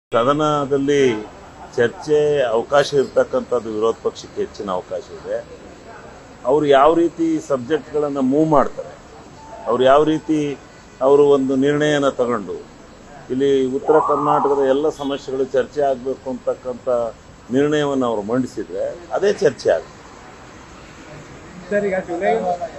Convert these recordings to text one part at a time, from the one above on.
ಸದನದಲ್ಲಿ ಚರ್ಚೆ ಅವಕಾಶ ಇರ್ತಕ್ಕಂಥದ್ದು ವಿರೋಧ ಪಕ್ಷಕ್ಕೆ ಹೆಚ್ಚಿನ ಅವಕಾಶ ಇದೆ ಅವರು ಯಾವ ರೀತಿ ಸಬ್ಜೆಕ್ಟ್ಗಳನ್ನು ಮೂವ್ ಮಾಡ್ತಾರೆ ಅವ್ರು ಯಾವ ರೀತಿ ಅವರು ಒಂದು ನಿರ್ಣಯನ ತಗೊಂಡು ಇಲ್ಲಿ ಉತ್ತರ ಕರ್ನಾಟಕದ ಎಲ್ಲ ಸಮಸ್ಯೆಗಳು ಚರ್ಚೆ ಆಗಬೇಕು ಅಂತಕ್ಕಂಥ ನಿರ್ಣಯವನ್ನು ಅವರು ಮಂಡಿಸಿದ್ರೆ ಅದೇ ಚರ್ಚೆ ಆಗುತ್ತೆ ಸರ್ ಈಗ ಜುಲೈ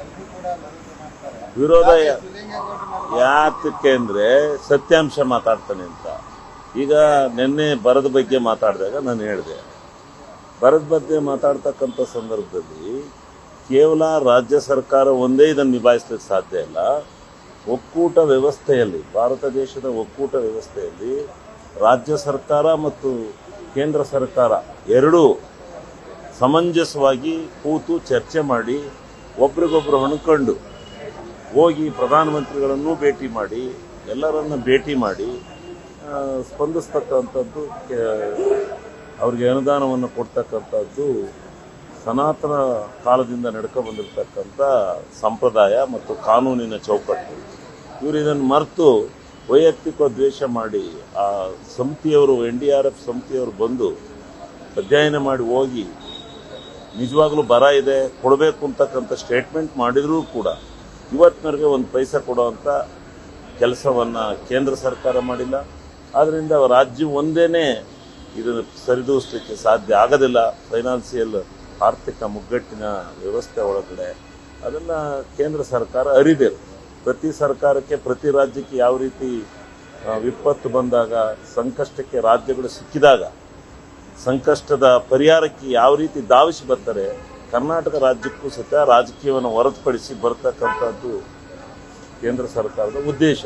ವಿರೋಧ ಯಾತಕ್ಕೆ ಅಂದ್ರೆ ಸತ್ಯಾಂಶ ಮಾತಾಡ್ತಾನೆ ಅಂತ ಈಗ ನಿನ್ನೆ ಬರದ ಬಗ್ಗೆ ಮಾತಾಡಿದಾಗ ನಾನು ಹೇಳಿದೆ ಬರದ ಬಗ್ಗೆ ಮಾತಾಡ್ತಕ್ಕಂಥ ಸಂದರ್ಭದಲ್ಲಿ ಕೇವಲ ರಾಜ್ಯ ಸರ್ಕಾರ ಒಂದೇ ಇದನ್ನು ನಿಭಾಯಿಸಲಿಕ್ಕೆ ಸಾಧ್ಯ ಇಲ್ಲ ಒಕ್ಕೂಟ ವ್ಯವಸ್ಥೆಯಲ್ಲಿ ಭಾರತ ದೇಶದ ಒಕ್ಕೂಟ ವ್ಯವಸ್ಥೆಯಲ್ಲಿ ರಾಜ್ಯ ಸರ್ಕಾರ ಮತ್ತು ಕೇಂದ್ರ ಸರ್ಕಾರ ಎರಡೂ ಸಮಂಜಸವಾಗಿ ಕೂತು ಚರ್ಚೆ ಮಾಡಿ ಒಬ್ರಿಗೊಬ್ರು ಹೊಣ್ಕೊಂಡು ಹೋಗಿ ಪ್ರಧಾನಮಂತ್ರಿಗಳನ್ನು ಭೇಟಿ ಮಾಡಿ ಎಲ್ಲರನ್ನ ಭೇಟಿ ಮಾಡಿ ಆ, ಸ್ಪಂದಿಸ್ತಕ್ಕಂಥದ್ದು ಕೆ- ಅವ್ರಿಗೆ ಅನುದಾನವನ್ನು ಕೊಡ್ತಕ್ಕಂಥದ್ದು ಸನಾತನ ಕಾಲದಿಂದ ನಡ್ಕೊ ಬಂದಿರತಕ್ಕಂಥ ಸಂಪ್ರದಾಯ ಮತ್ತು ಕಾನೂನಿನ ಚೌಕಟ್ಟು ಇವರು ಇದನ್ನು ಮರೆತು ವೈಯಕ್ತಿಕ ದ್ವೇಷ ಮಾಡಿ ಆ ಸಮಿತಿಯವರು ಎನ್ ಡಿ ಆರ್ ಎಫ್ ಸಮಿತಿಯವರು ಬಂದು ಅಧ್ಯಯನ ಮಾಡಿ ಹೋಗಿ ನಿಜವಾಗ್ಲೂ ಬರ ಇದೆ ಕೊಡಬೇಕು ಅಂತಕ್ಕಂಥ ಸ್ಟೇಟ್ಮೆಂಟ್ ಮಾಡಿದರೂ ಕೂಡ ಇವತ್ತಿನವರೆಗೆ ಒಂದು ಪೈಸೆ ಕೊಡುವಂಥ ಕೆಲಸವನ್ನು ಕೇಂದ್ರ ಸರ್ಕಾರ ಮಾಡಿಲ್ಲ ಆದ್ದರಿಂದ ರಾಜ್ಯ ಒಂದೇನೆ ಇದನ್ನು ಸರಿದೂಗಿಸ್ಲಿಕ್ಕೆ ಸಾಧ್ಯ ಆಗೋದಿಲ್ಲ ಫೈನಾನ್ಸಿಯಲ್ ಆರ್ಥಿಕ ಮುಗ್ಗಟ್ಟಿನ ವ್ಯವಸ್ಥೆ ಒಳಗಡೆ ಅದನ್ನು ಕೇಂದ್ರ ಸರ್ಕಾರ ಅರಿದೆ ಪ್ರತಿ ಸರ್ಕಾರಕ್ಕೆ ಪ್ರತಿ ರಾಜ್ಯಕ್ಕೆ ಯಾವ ರೀತಿ ಆ, ವಿಪತ್ತು ಬಂದಾಗ ಸಂಕಷ್ಟಕ್ಕೆ ರಾಜ್ಯಗಳು ಸಿಕ್ಕಿದಾಗ ಸಂಕಷ್ಟದ ಪರಿಹಾರಕ್ಕೆ ಯಾವ ರೀತಿ ಧಾವಿಸಿ ಬರ್ತಾರೆ ಕರ್ನಾಟಕ ರಾಜ್ಯಕ್ಕೂ ಸಹಿತ ರಾಜಕೀಯವನ್ನು ಹೊರತುಪಡಿಸಿ ಬರ್ತಕ್ಕಂಥದ್ದು ಕೇಂದ್ರ ಸರ್ಕಾರದ ಉದ್ದೇಶ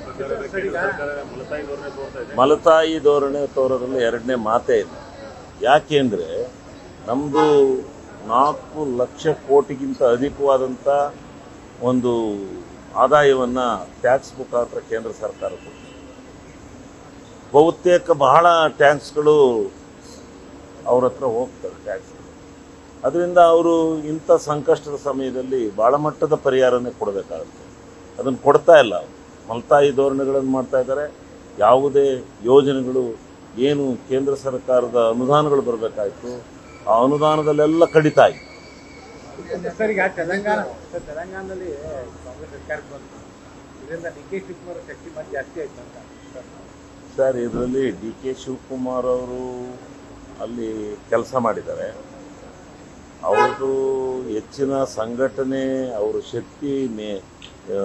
ಮಲತಾಯಿ ಧೋರಣೆ ತೋರೋದ್ರಲ್ಲಿ ಎರಡನೇ ಮಾತೇ ಇಲ್ಲ ಯಾಕೆಂದ್ರೆ ನಮ್ಮದು ನಾಲ್ಕು ಲಕ್ಷ ಕೋಟಿಗಿಂತ ಅಧಿಕವಾದಂಥ ಒಂದು ಆದಾಯವನ್ನು ಟ್ಯಾಕ್ಸ್ ಮುಖಾಂತರ ಕೇಂದ್ರ ಸರ್ಕಾರ ಕೊಟ್ಟಿದೆ ಬಹುತೇಕ ಬಹಳ ಟ್ಯಾಕ್ಸ್ಗಳು ಅವ್ರ ಹತ್ರ ಹೋಗ್ತವೆ ಟ್ಯಾಕ್ಸ್ ಅದರಿಂದ ಅವರು ಇಂಥ ಸಂಕಷ್ಟದ ಸಮಯದಲ್ಲಿ ಬಹಳ ಮಟ್ಟದ ಪರಿಹಾರನೇ ಕೊಡಬೇಕಾಗುತ್ತೆ ಅದನ್ನು ಕೊಡ್ತಾ ಇಲ್ಲ ಮಲ್ತಾಯಿ ಧೋರಣೆಗಳನ್ನು ಮಾಡ್ತಾ ಇದ್ದಾರೆ ಯಾವುದೇ ಯೋಜನೆಗಳು ಏನು ಕೇಂದ್ರ ಸರ್ಕಾರದ ಅನುದಾನಗಳು ಬರಬೇಕಾಯ್ತು ಆ ಅನುದಾನದಲ್ಲೆಲ್ಲ ಕಡಿತಾ ಇದೆ ಸರ್ ಈಗ ತೆಲಂಗಾಣ ಸರ್ ತೆಲಂಗಾಣದಲ್ಲಿ ಕಾಂಗ್ರೆಸ್ ಸರ್ಕಾರಕ್ಕೆ ಬಂತು ಇದರಿಂದ ಡಿ ಕೆ ಶಿವಕುಮಾರ್ ಶಕ್ತಿ ಮತ್ತೆ ಜಾಸ್ತಿ ಆಯ್ತು ಅಂತ ಸರ್. ಸರ್ ಇದರಲ್ಲಿ ಡಿ ಕೆ ಶಿವಕುಮಾರ್ ಅವರು ಅಲ್ಲಿ ಕೆಲಸ ಮಾಡಿದ್ದಾರೆ ಅವ್ರದ್ದು ಹೆಚ್ಚಿನ ಸಂಘಟನೆ ಅವರ ಶಕ್ತಿ ಮೇ ಆ,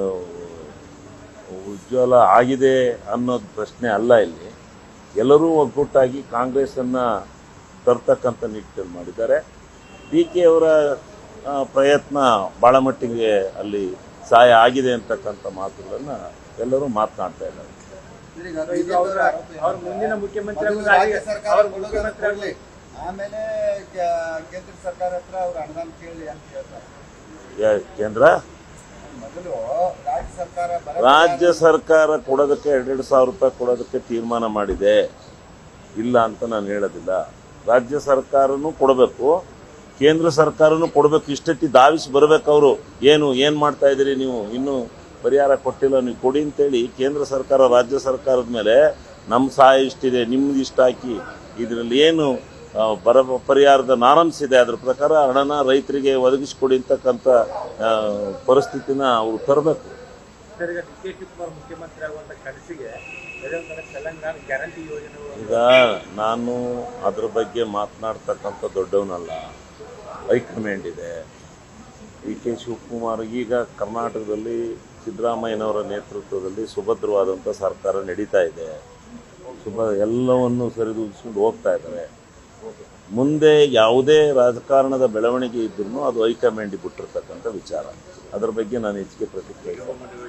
ಉಜ್ವಲ ಆಗಿದೆ ಅನ್ನೋದು ಪ್ರಶ್ನೆ ಅಲ್ಲ ಇಲ್ಲಿ ಎಲ್ಲರೂ ಒಗ್ಗಟ್ಟಾಗಿ ಕಾಂಗ್ರೆಸ್ಸನ್ನು ತರ್ತಕ್ಕಂಥ ನಿಟ್ಟಿನಲ್ಲಿ ಮಾಡಿದ್ದಾರೆ ಡಿ ಕೆ ಅವರ ಆ, ಪ್ರಯತ್ನ ಭಾಳ ಮಟ್ಟಿಗೆ ಅಲ್ಲಿ ಸಹಾಯ ಆಗಿದೆ ಅಂತಕ್ಕಂಥ ಮಾತುಗಳನ್ನು ಎಲ್ಲರೂ ಮಾತನಾಡ್ತಾ ಇದ್ದಾರೆ ಇದು ಅವ್ರ ಅವ್ರ ಮುಂದಿನ ಮುಖ್ಯಮಂತ್ರಿ ಮೊದಲು ಆಗೋದು ರಾಜ್ಯ ಹಾಗೆ- ಸರ್ಕಾರ ಅವ್ರ ಕೊಡೋದನ್ನ ಮುಖ್ಯಮಂತ್ರಿ ಕೊಡ್ಲಿ. ಆಗೋದು- ಆಮೇಲೆ ಕೆ- ಕೇಂದ್ರ ಸರ್ಕಾರ ಹತ್ರ ಅವ್ರ ಅನುದಾನ ಕೇಳಿ ಅಂತ ಹೇಳ್ತಾರೆ ಯಾ- ಕೇಂದ್ರ ಮೊದಲು ರಾಜ್ಯ ಸರ್ಕಾರ ಬರ ರಾಜ್ಯ ಸರ್ಕಾರ ಕೊಡೋದಕ್ಕೆ ಎರಡೆರಡು ಸಾವಿರ ರೂಪಾಯಿ ಕೊಡೋದಕ್ಕೆ ತೀರ್ಮಾನ ಮಾಡಿದೆ ಇಲ್ಲ ಅಂತ ನಾನು ಹೇಳೋದಿಲ್ಲ ರಾಜ್ಯ ಸರ್ಕಾರನೂ ಕೊಡಬೇಕು ಕೇಂದ್ರ ಸರ್ಕಾರನೂ ಕೊಡಬೇಕು ಇಷ್ಟೊತ್ತಿ ಧಾವಿಸಿ ಬರಬೇಕು ಅವರು ಏನು ಏನು ಮಾಡ್ತಾ ಇದ್ದೀರಿ ನೀವು ಇನ್ನೂ ಪರಿಹಾರ ಕೊಟ್ಟಿಲ್ಲ ನೀವು ಕೊಡಿ ಅಂತೇಳಿ ಕೇಂದ್ರ ಸರ್ಕಾರ ರಾಜ್ಯ ಸರ್ಕಾರದ ಮೇಲೆ ನಮ್ಮ ಸಹಾಯ ಇಷ್ಟಿದೆ ನಿಮ್ದು ಇಷ್ಟ ಹಾಕಿ ಇದರಲ್ಲಿ ಏನು ಆ, ಬರ ಪರಿಹಾರದ ನಾರಮ್ಸ್ ಇದೆ ಅದ್ರ ಪ್ರಕಾರ ಹಣನ ರೈತರಿಗೆ ಒದಗಿಸ್ಕೊಡಿ ಅಂತಕ್ಕಂಥ ಆ, ಪರಿಸ್ಥಿತಿನ ಅವರು ತರಬೇಕು ಸರ್ ಈಗ ಡಿ ಕೆ ಶಿವಕುಮಾರ್ ಮುಖ್ಯಮಂತ್ರಿ ಆಗುವಂತ ಕನಸಿಗೆ ಬೇರೆ ಒಂದ್ ಕಡೆ ತೆಲಂಗಾಣ ಗ್ಯಾರಂಟಿ ಯೋಜನೆ ಈಗ ನಾನು ಅದ್ರ ಬಗ್ಗೆ ಮಾತನಾಡ್ತಕ್ಕಂಥ ದೊಡ್ಡವನಲ್ಲ ಹೈಕಮಾಂಡ್ ಇದೆ ಡಿ ಕೆ ಶಿವಕುಮಾರ್ ಈಗ ಕರ್ನಾಟಕದಲ್ಲಿ ಸಿದ್ದರಾಮಯ್ಯನವರ ನೇತೃತ್ವದಲ್ಲಿ ಸುಭದ್ರವಾದಂಥ ಸರ್ಕಾರ ನಡೀತಾ ಇದೆ ಸುಭ ಎಲ್ಲವನ್ನು ಸರಿದೂಗಿಸ್ಕೊಂಡು ಹೋಗ್ತಾ ಇದ್ದಾರೆ ಮುಂದೆ ಯಾವುದೇ ರಾಜಕಾರಣದ ಬೆಳವಣಿಗೆ ಇದ್ರೂ ಅದು ಹೈಕಮಾಂಡಿಗೆ ಬಿಟ್ಟಿರ್ತಕ್ಕಂಥ ವಿಚಾರ ಅದರ ಬಗ್ಗೆ ನಾನು ಹೆಚ್ಚಿಗೆ ಪ್ರತಿಕ್ರಿಯೆ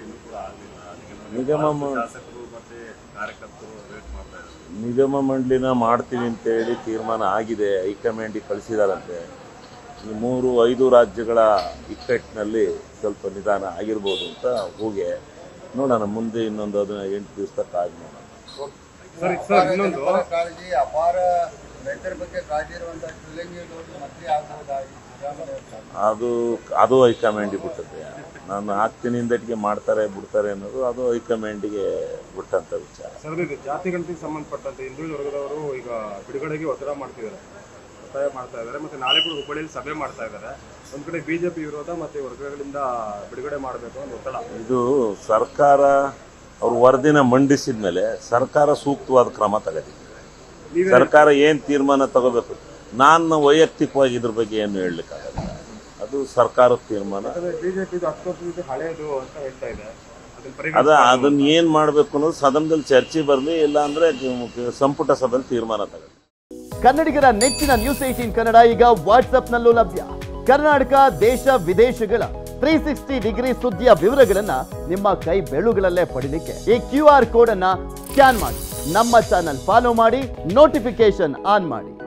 ನಿಗಮ ಮ- ನಿಗಮ ಮಂಡಳಿನ ಮಾಡ್ತೀನಿ ಅಂತೇಳಿ ತೀರ್ಮಾನ ಆಗಿದೆ ಹೈಕಮಾಂಡಿಗೆ ಕಳಿಸಿದಾರಂತೆ ಈ ಮೂರು ಐದು ರಾಜ್ಯಗಳ ಇಕ್ಕಟ್ಟಿನಲ್ಲಿ ಸ್ವಲ್ಪ ನಿಧಾನ ಆಗಿರ್ಬೋದು ಅಂತ ಹೂಗೆ ನೋಡೋಣ ಮುಂದೆ ಇನ್ನೊಂದು ಅದನ್ನ ಎಂಟು ದಿವಸ ಕಾದು ನೋಡೋಣ ಅಪಾರ ಜನಪರ ಕಾಳಜಿ ಅಪಾರ ರೈತರ ಬಗ್ಗೆ ಕಾಳಜಿ ಇರುವಂತ ಶಿವಲಿಂಗೇಗೌಡರು ಮಂತ್ರಿ ಆಗ್ಬೋದಾ ಈ ಸಿದ್ದರಾಮಯ್ಯ ಅವ್ರ ಕಾಲದಲ್ಲಿ? ಅದು ಅದು ಹೈಕಮಾಂಡಿಗೆ ಬಿಟ್ಟದ್ದೆ ನಾನು ಹಾಕ್ತೀನಿ ಇಂದಟಿಗೆ ಮಾಡ್ತಾರೆ ಬಿಡ್ತಾರೆ ಅನ್ನೋದು ಅದು ಹೈಕಮಾಂಡಿಗೆ ಬಿಟ್ಟಂತ ವಿಚಾರ ಸರ್ ಇದು ಜಾತಿಗಣತಿಗೆ ಸಂಬಂಧಪಟ್ಟಂತೆ ಹಿಂದುಳಿದ ವರ್ಗದವರು ಈಗ ಬಿಡುಗಡೆಗೆ ಒತ್ತಡ ಮಾಡ್ತಿದ್ದಾರೆ ಒತ್ತಾಯ ಮಾಡ್ತಾ ಇದ್ದಾರೆ ಮತ್ತೆ ನಾಳೆ ಕೂಡ ಹುಬ್ಬಳ್ಳಿಯಲ್ಲಿ ಸಭೆ ಮಾಡ್ತಾ ಇದ್ದಾರೆ ಒಂದ್ ಕಡೆ ಬಿಜೆಪಿ ವಿರೋಧ ಮತ್ತೆ ವರ್ಗಗಳಿಂದ ಬಿಡುಗಡೆ ಮಾಡಬೇಕು ಅನ್ನೋ ಒತ್ತಡ ಇದು ಸರ್ಕಾರ ಅವ್ರ ವರದಿನ ಮಂಡಿಸಿದ ಮೇಲೆ ಸರ್ಕಾರ ಸೂಕ್ತವಾದ ಕ್ರಮ ತಗೋದಿದೆ ನೀವೇ ಸರ್ಕಾರ ಏನ್ ತೀರ್ಮಾನ ತಗೋಬೇಕು ನಾನು ವೈಯಕ್ತಿಕವಾಗಿ ಇದ್ರ ಬಗ್ಗೆ ಏನು ಹೇಳಲಿಕ್ಕಾಗಲ್ಲ ಅದು ಸರ್ಕಾರದ ತೀರ್ಮಾನ ಯಾಕಂದ್ರೆ ಬಿಜೆಪಿ ಇದು ಹತ್ತು ವರ್ಷದ ಹಳೆಯದು ಅಂತ ಹೇಳ್ತಾ ಇದೆ ಅದನ್ನ ಅದ ಪರಿಗಣಿಸಿ ಅದನ್ನ ಏನ್ ಮಾಡ್ಬೇಕು ಅನ್ನೋದು ಸದನದಲ್ಲಿ ಚರ್ಚೆ ಬರಲಿ ಇಲ್ಲ ಅಂದ್ರೆ ಸಂಪುಟ ಸಭೆಯಲ್ಲಿ ತೀರ್ಮಾನ ತಗೊಳ್ಳಿ ಕನ್ನಡಿಗರ ನೆಚ್ಚಿನ ನ್ಯೂಸ್ ಏಟೀನ್ ಕನ್ನಡ ಈಗ ವಾಟ್ಸ್ಆಪ್ನಲ್ಲೂ ಲಭ್ಯ ಕರ್ನಾಟಕ ದೇಶ ವಿದೇಶಗಳ ತ್ರೀ ಸಿಕ್ಸ್ಟಿ ಡಿಗ್ರಿ ಸುದ್ದಿಯ ವಿವರಗಳನ್ನ ನಿಮ್ಮ ಕೈ ಬೆಳುಗಳಲ್ಲೇ ಪಡಿಲಿಕ್ಕೆ ಈ ಕ್ಯೂ ಆರ್ ಕೋಡ್ ಅನ್ನ ಸ್ಕ್ಯಾನ್ ಮಾಡಿ ನಮ್ಮ ಚಾನಲ್ ಫಾಲೋ ಮಾಡಿ ನೋಟಿಫಿಕೇಶನ್ ಆನ್ ಮಾಡಿ